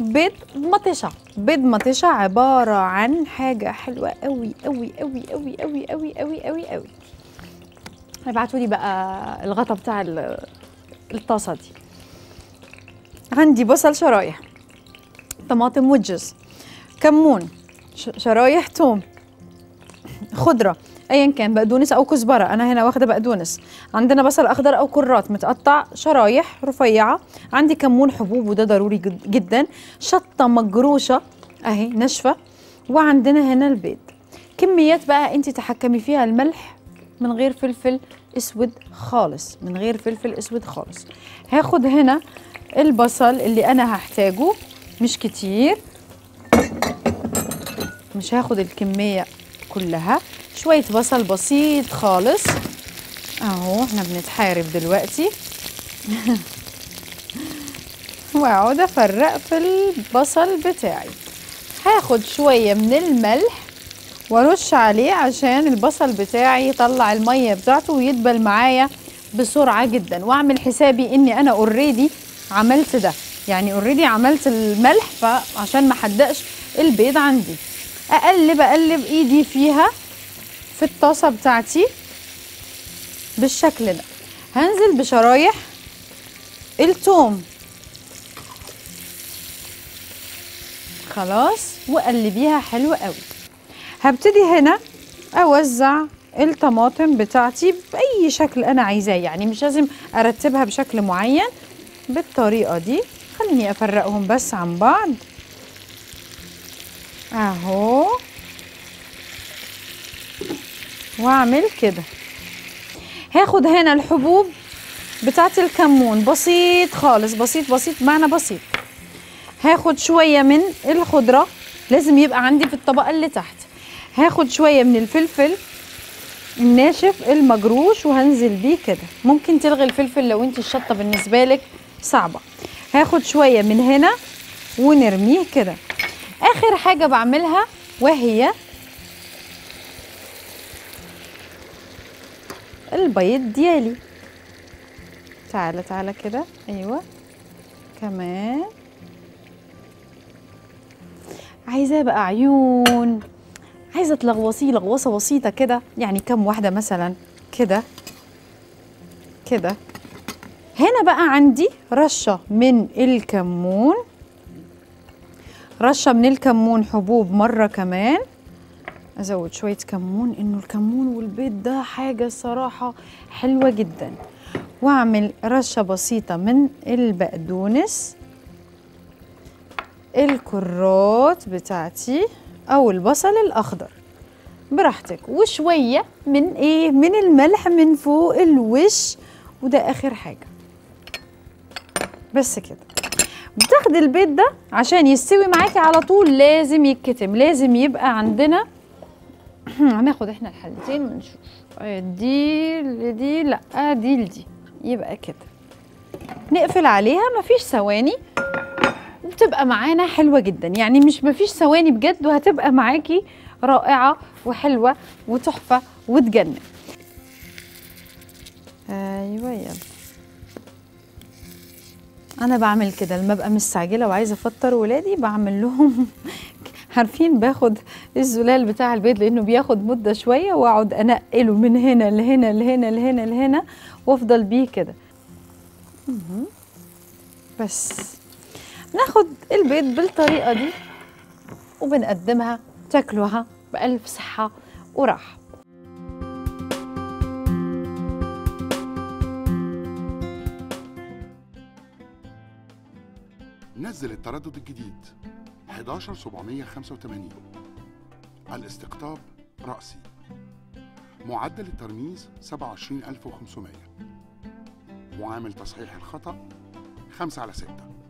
بيض مطيشه بيض مطيشه عباره عن حاجه حلوه قوي قوي قوي قوي قوي قوي قوي قوي قوي ابعتوا لي بقى الغطا بتاع ال- الطاسه دي عندي بصل شرايح طماطم وجز كمون ش- شرايح توم خضره ايا كان بقدونس او كزبره انا هنا واخده بقدونس عندنا بصل اخضر او كرات متقطع شرايح رفيعه عندي كمون حبوب وده ضروري جد- جدا شطه مجروشه اهي ناشفه وعندنا هنا البيض كميات بقى انت تحكمي فيها الملح من غير فلفل اسود خالص من غير فلفل اسود خالص هاخد هنا البصل اللي انا هحتاجه مش كتير مش هاخد الكمية كلها شوية بصل بسيط خالص اهو احنا بنتحارب دلوقتي واقعد افرق في البصل بتاعي هاخد شوية من الملح وارش عليه عشان البصل بتاعي يطلع المية بتاعته ويدبل معايا بسرعة جدا واعمل حسابي اني انا اوريدي عملت ده يعني اوريدي عملت الملح فعشان ما حدقش البيض عندي اقلب اقلب ايدي فيها في الطاسة بتاعتي بالشكل ده هنزل بشرايح التوم خلاص وقلبيها حلو قوي هبتدي هنا اوزع الطماطم بتاعتي باي شكل انا عايزاه يعني مش لازم ارتبها بشكل معين بالطريقه دي خليني افرقهم بس عن بعض اهو واعمل كده هاخد هنا الحبوب بتاعت الكمون بسيط خالص بسيط بسيط معنى بسيط هاخد شويه من الخضره لازم يبقى عندي في الطبقه اللي تحت هاخد شويه من الفلفل الناشف المجروش وهنزل بيه كده ممكن تلغي الفلفل لو انت الشطه بالنسبه لك صعبه هاخد شويه من هنا ونرميه كده اخر حاجه بعملها وهي البيض ديالي تعالى تعالى كده ايوه كمان عايزاه بقى عيون عايزه تلغوصيه لغوصه بسيطه كده يعني كم واحده مثلا كده كده هنا بقى عندي رشه من الكمون رشه من الكمون حبوب مره كمان ازود شويه كمون انه الكمون والبيض ده حاجه صراحه حلوه جدا واعمل رشه بسيطه من البقدونس الكرات بتاعتي او البصل الاخضر براحتك وشويه من ايه من الملح من فوق الوش وده اخر حاجه بس كده بتاخدي البيض ده عشان يستوي معاكي على طول لازم يتكتم لازم يبقى عندنا هناخد احنا الحلتين ونشوف آه، دي لدي لا دي لدي يبقى كده نقفل عليها مفيش ثواني وبتبقى معانا حلوه جدا يعني مش مفيش ثواني بجد وهتبقى معاكي رائعه وحلوه وتحفه وتجنن ايوه يلا انا بعمل كده لما ابقى مستعجله وعايزه افطر ولادي بعمل لهم عارفين باخد الزلال بتاع البيض لانه بياخد مده شويه واقعد انقله من هنا لهنا لهنا لهنا لهنا وافضل بيه كده مهم. بس ناخد البيض بالطريقه دي وبنقدمها تاكلوها بألف صحة وراحة نزل التردد الجديد 11785 الاستقطاب رأسي معدل الترميز 27500 معامل تصحيح الخطأ 5 على 6